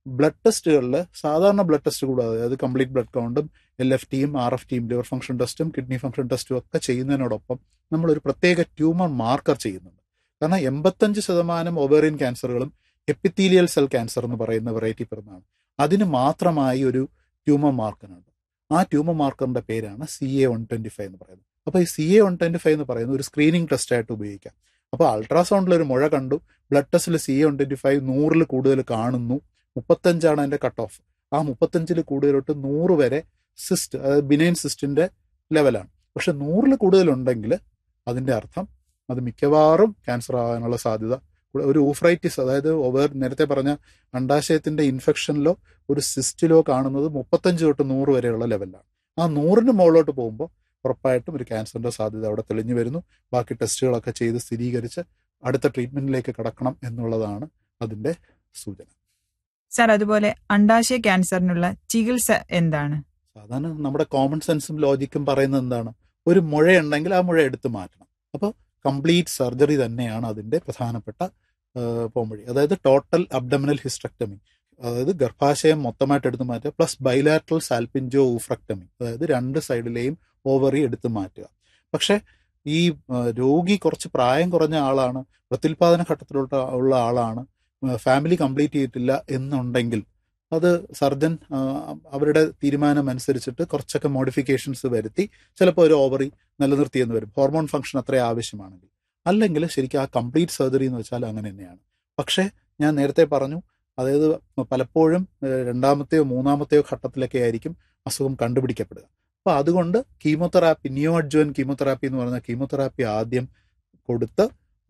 blood ടെസ്റ്റുകളിൽ സാധാരണ blood test കൂടാതെ അതായത് കംപ്ലീറ്റ് ബ്ലഡ് കൗണ്ടും എൽ എഫ് ടിയും ആർ എഫ് ടിയും ലിവർ ഫംഗ്ഷൻ ടെസ്റ്റും കിഡ്നി ഫംഗ്ഷൻ ടെസ്റ്റും ഒക്കെ ചെയ്യുന്നതിനോടൊപ്പം നമ്മളൊരു പ്രത്യേക ട്യൂമർ മാർക്കർ ചെയ്യുന്നുണ്ട് കാരണം എൺപത്തഞ്ച് ശതമാനം ഒവേറിയൻ ക്യാൻസറുകളും എപ്പിത്തീലിയൽ സെൽ ക്യാൻസർ എന്ന് പറയുന്ന വെറൈറ്റി പെടുന്നതാണ് അതിന് മാത്രമായി ഒരു ട്യൂമർ മാർക്കറുണ്ട് ആ ട്യൂമർ മാർക്കറിന്റെ പേരാണ് C A one twenty five എന്ന് പറയുന്നത് അപ്പോൾ ഈ C A one twenty five എന്ന് പറയുന്നത് ഒരു സ്ക്രീനിങ് ടെസ്റ്റ് ആയിട്ട് ഉപയോഗിക്കാം അപ്പോൾ അൾട്രാസൗണ്ടിൽ ഒരു മുഴ കണ്ടു ബ്ലഡ് ടെസ്റ്റിൽ C A one twenty five നൂറിൽ കൂടുതൽ കാണുന്നു മുപ്പത്തഞ്ചാണ് അതിന്റെ കട്ട് ഓഫ് ആ മുപ്പത്തഞ്ചിൽ കൂടുതലോട്ട് നൂറ് വരെ സിസ്റ്റ് അതായത് ബിനൈൻ സിസ്റ്റിന്റെ ലെവലാണ് പക്ഷെ നൂറിൽ കൂടുതലുണ്ടെങ്കിൽ അതിന്റെ അർത്ഥം അത് മിക്കവാറും ക്യാൻസർ ആകാനുള്ള സാധ്യത ഒരു ഊഫ്രൈറ്റിസ് അതായത് ഓവർ നേരത്തെ പറഞ്ഞ അണ്ടാശയത്തിന്റെ ഇൻഫെക്ഷനിലോ ഒരു സിസ്റ്റിലോ കാണുന്നത് മുപ്പത്തഞ്ച് തൊട്ട് നൂറ് വരെയുള്ള ലെവലിലാണ് ആ നൂറിന് മുകളിലോട്ട് പോകുമ്പോൾ ഉറപ്പായിട്ടും ഒരു ക്യാൻസറിന്റെ സാധ്യത അവിടെ തെളിഞ്ഞു വരുന്നു ബാക്കി ടെസ്റ്റുകളൊക്കെ ചെയ്ത് സ്ഥിരീകരിച്ച് അടുത്ത ട്രീറ്റ്മെന്റിലേക്ക് കടക്കണം എന്നുള്ളതാണ് അതിന്റെ സൂചന സാർ അതുപോലെ അണ്ടാശയ ക്യാൻസറിനുള്ള ചികിത്സ എന്താണ് സാധാരണ നമ്മുടെ കോമൺ സെൻസും ലോജിക്കും പറയുന്നത് എന്താണ് ഒരു മുഴയുണ്ടെങ്കിൽ ആ മുഴ എടുത്തു മാറ്റണം അപ്പോൾ കംപ്ലീറ്റ് സർജറി തന്നെയാണ് അതിന്റെ പ്രധാനപ്പെട്ട പോംവഴി അതായത് ടോട്ടൽ അബ്ഡമിനൽ ഹിസ്ട്രക്ടമി അതായത് ഗർഭാശയം മൊത്തമായിട്ട് എടുത്തു മാറ്റുക പ്ലസ് ബൈലാട്രൽ സാൽപിൻജോ ഊഫ്രക്ടമി അതായത് രണ്ട് സൈഡിലെയും ഓവറി എടുത്തു മാറ്റുക പക്ഷെ ഈ രോഗി കുറച്ച് പ്രായം കുറഞ്ഞ ആളാണ് പ്രത്യുൽപാദന ഘട്ടത്തിലുള്ള ഉള്ള ആളാണ് ഫാമിലി കംപ്ലീറ്റ് ചെയ്തിട്ടില്ല എന്നുണ്ടെങ്കിൽ അത് സർജൻ അവരുടെ തീരുമാനം അനുസരിച്ചിട്ട് കുറച്ചൊക്കെ മോഡിഫിക്കേഷൻസ് വരുത്തി ചിലപ്പോൾ ഒരു ഓവറി നിലനിർത്തിയെന്ന് വരും ഹോർമോൺ ഫംഗ്ഷൻ അത്ര ആവശ്യമാണെങ്കിൽ അല്ലെങ്കിൽ ശരിക്കും ആ കംപ്ലീറ്റ് സർജറി എന്ന് വെച്ചാൽ അങ്ങനെ തന്നെയാണ് പക്ഷേ ഞാൻ നേരത്തെ പറഞ്ഞു അതായത് പലപ്പോഴും രണ്ടാമത്തെയോ മൂന്നാമത്തെയോ ഘട്ടത്തിലൊക്കെ ആയിരിക്കും അസുഖം കണ്ടുപിടിക്കപ്പെടുക അപ്പോൾ അതുകൊണ്ട് കീമോതെറാപ്പി നിയോ അഡ്ജുവൻ കീമോതെറാപ്പി എന്ന് പറയുന്ന കീമോതെറാപ്പി ആദ്യം കൊടുത്ത്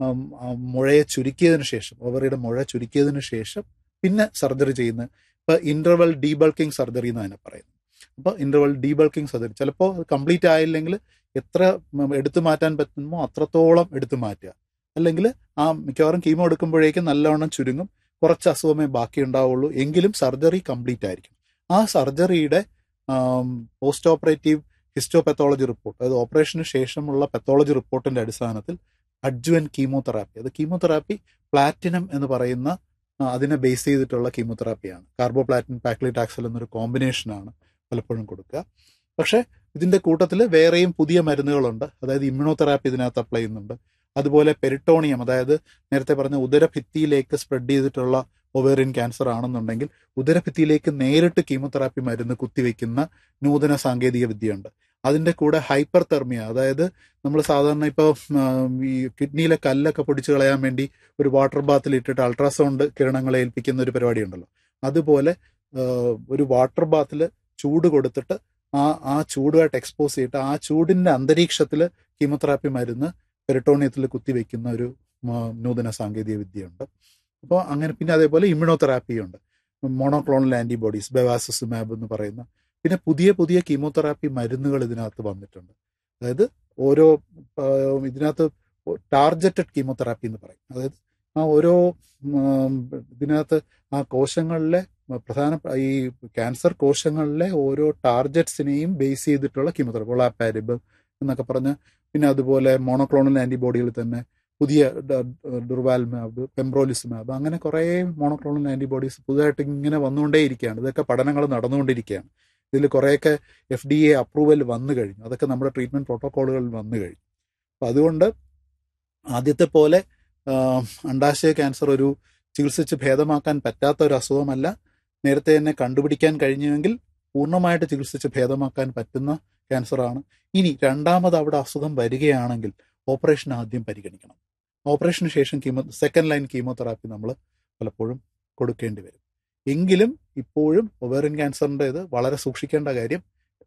മുഴയെ ചുരുക്കിയതിനു ശേഷം ഓവറിയുടെ മുഴ ചുരുക്കിയതിനു ശേഷം പിന്നെ സർജറി ചെയ്യുന്ന ഇപ്പൊ ഇന്റർവൽ ഡീബൾക്കിംഗ് സർജറി എന്ന് അതിനെ പറയുന്നു അപ്പോൾ ഇന്റർവൽ ഡീബൾക്കിംഗ് സർജറി ചിലപ്പോൾ കംപ്ലീറ്റ് ആയില്ലെങ്കിൽ എത്ര എടുത്തു മാറ്റാൻ പറ്റുമോ അത്രത്തോളം എടുത്തു മാറ്റുക അല്ലെങ്കിൽ ആ മിക്കവാറും കീമോ എടുക്കുമ്പോഴേക്കും നല്ലവണ്ണം ചുരുങ്ങും കുറച്ച് അസുഖമേ ബാക്കി ഉണ്ടാവുള്ളൂ എങ്കിലും സർജറി കംപ്ലീറ്റ് ആയിരിക്കും ആ സർജറിയുടെ പോസ്റ്റ് ഓപ്പറേറ്റീവ് ഹിസ്റ്റോപെത്തോളജി റിപ്പോർട്ട് അതായത് ഓപ്പറേഷന് ശേഷമുള്ള പെത്തോളജി റിപ്പോർട്ടിന്റെ അടിസ്ഥാനത്തിൽ അഡ്ജുവൻ കീമോതെറാപ്പി അത് കീമോതെറാപ്പി പ്ലാറ്റിനം എന്ന് പറയുന്ന അതിനെ ബേസ് ചെയ്തിട്ടുള്ള കീമോതെറാപ്പിയാണ് കാർബോ പ്ലാറ്റിൻ പാക്ലിറ്റാക്സൽ എന്നൊരു കോമ്പിനേഷനാണ് പലപ്പോഴും കൊടുക്കുക പക്ഷേ ഇതിന്റെ കൂട്ടത്തിൽ വേറെയും പുതിയ മരുന്നുകളുണ്ട് അതായത് ഇമ്മ്യൂണോതെറാപ്പി ഇതിനകത്ത് അപ്ലൈ ചെയ്യുന്നുണ്ട് അതുപോലെ പെരിട്ടോണിയം അതായത് നേരത്തെ പറഞ്ഞ ഉദരഭിത്തിയിലേക്ക് സ്പ്രെഡ് ചെയ്തിട്ടുള്ള ഒവേറിയൻ ക്യാൻസർ ആണെന്നുണ്ടെങ്കിൽ ഉദരഭിത്തിയിലേക്ക് നേരിട്ട് കീമോതെറാപ്പി മരുന്ന് കുത്തിവെക്കുന്ന നൂതന സാങ്കേതിക വിദ്യയുണ്ട് അതിന്റെ കൂടെ ഹൈപ്പർ തെർമിയ അതായത് നമ്മൾ സാധാരണ ഇപ്പോൾ ഈ കിഡ്നിയിലെ കല്ലൊക്കെ പൊടിച്ചു കളയാൻ വേണ്ടി ഒരു വാട്ടർ ബാത്തിൽ ഇട്ടിട്ട് അൾട്രാസൗണ്ട് കിരണങ്ങളെ ഏൽപ്പിക്കുന്ന ഒരു പരിപാടി ഉണ്ടല്ലോ അതുപോലെ ഒരു വാട്ടർ ബാത്തിൽ ചൂട് കൊടുത്തിട്ട് ആ ആ ചൂടുമായിട്ട് എക്സ്പോസ് ചെയ്തിട്ട് ആ ചൂടിന്റെ അന്തരീക്ഷത്തിൽ കീമോതെറാപ്പി മരുന്ന് പെരിട്ടോണിയത്തിൽ കുത്തിവെക്കുന്ന ഒരു നൂതന സാങ്കേതിക വിദ്യയുണ്ട് അപ്പോൾ അങ്ങനെ പിന്നെ അതേപോലെ ഇമ്മ്യൂണോതെറാപ്പി ഉണ്ട് മോണോക്ലോണൽ ആന്റിബോഡീസ് ബെവാസിസുമാബ് എന്ന് പറയുന്ന പിന്നെ പുതിയ പുതിയ കീമോതെറാപ്പി മരുന്നുകൾ ഇതിനകത്ത് വന്നിട്ടുണ്ട് അതായത് ഓരോ ഇതിനകത്ത് ടാർജറ്റഡ് കീമോതെറാപ്പി എന്ന് പറയും അതായത് ആ ഓരോ ഇതിനകത്ത് ആ കോശങ്ങളിലെ പ്രധാന ഈ ക്യാൻസർ കോശങ്ങളിലെ ഓരോ ടാർജറ്റ്സിനെയും ബേസ് ചെയ്തിട്ടുള്ള കീമോതെറാപ്പി ഒളാപ്പാരിബ് എന്നൊക്കെ പറഞ്ഞ് പിന്നെ അതുപോലെ മോണോക്ലോണൽ ആന്റിബോഡികൾ തന്നെ പുതിയ ഡുർവാൽമാബ് പെംബ്രോലിസ്മാബ് അങ്ങനെ കുറേ മോണോക്ലോണൽ ആന്റിബോഡീസ് പുതുതായിട്ട് ഇങ്ങനെ വന്നുകൊണ്ടേയിരിക്കുകയാണ് ഇതൊക്കെ പഠനങ്ങൾ നടന്നുകൊണ്ടിരിക്കുകയാണ് ഇതിൽ കുറേയൊക്കെ എഫ് ഡി എ അപ്രൂവൽ വന്നു കഴിഞ്ഞു അതൊക്കെ നമ്മുടെ ട്രീറ്റ്മെന്റ് പ്രോട്ടോക്കോളുകളിൽ വന്നു കഴിഞ്ഞു അപ്പം അതുകൊണ്ട് ആദ്യത്തെ പോലെ അണ്ടാശയ ക്യാൻസർ ഒരു ചികിത്സിച്ച് ഭേദമാക്കാൻ പറ്റാത്ത ഒരു അസുഖമല്ല നേരത്തെ തന്നെ കണ്ടുപിടിക്കാൻ കഴിഞ്ഞുവെങ്കിൽ പൂർണ്ണമായിട്ട് ചികിത്സിച്ച് ഭേദമാക്കാൻ പറ്റുന്ന ക്യാൻസറാണ് ഇനി രണ്ടാമത് അവിടെ അസുഖം വരികയാണെങ്കിൽ ഓപ്പറേഷൻ ആദ്യം പരിഗണിക്കണം ഓപ്പറേഷന് ശേഷം കീമോ സെക്കൻഡ് ലൈൻ കീമോതെറാപ്പി നമ്മൾ പലപ്പോഴും കൊടുക്കേണ്ടി വരും എങ്കിലും ഇപ്പോഴും ഒവേറിയൻ ക്യാൻസറിൻ്റെ ഇത് വളരെ സൂക്ഷിക്കേണ്ട കാര്യം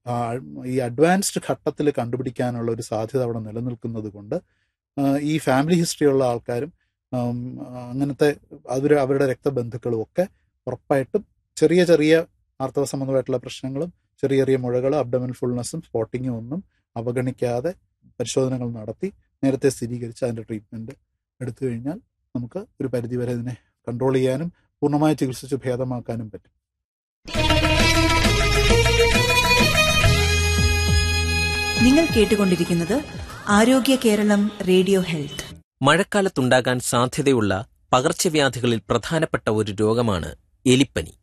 ഈ അഡ്വാൻസ്ഡ് ഘട്ടത്തിൽ കണ്ടുപിടിക്കാനുള്ള ഒരു സാധ്യത അവിടെ നിലനിൽക്കുന്നത് കൊണ്ട് ഈ ഫാമിലി ഹിസ്റ്ററി ഉള്ള ആൾക്കാരും അങ്ങനത്തെ അവർ അവരുടെ രക്തബന്ധുക്കളും ഒക്കെ ഉറപ്പായിട്ടും ചെറിയ ചെറിയ ആർത്തവ സംബന്ധമായിട്ടുള്ള പ്രശ്നങ്ങളും ചെറിയ ചെറിയ മുഴകളും അബ്ഡമൻ ഫുൾനെസ്സും സ്പോട്ടിങ്ങും ഒന്നും അവഗണിക്കാതെ പരിശോധനകൾ നടത്തി നേരത്തെ സ്ഥിരീകരിച്ച് അതിൻ്റെ ട്രീറ്റ്മെൻറ്റ് എടുത്തു കഴിഞ്ഞാൽ നമുക്ക് ഒരു പരിധിവരെ ഇതിനെ കൺട്രോൾ ചെയ്യാനും പൂർണ്ണമായി ചികിത്സിച്ച് ഭേദമാക്കാനും പറ്റും നിങ്ങൾ കേട്ടുകൊണ്ടിരിക്കുന്നത് ആരോഗ്യ കേരളം റേഡിയോ ഹെൽത്ത് മഴക്കാലത്തുണ്ടാകാൻ സാധ്യതയുള്ള പകർച്ചവ്യാധികളിൽ പ്രധാനപ്പെട്ട ഒരു രോഗമാണ് എലിപ്പനി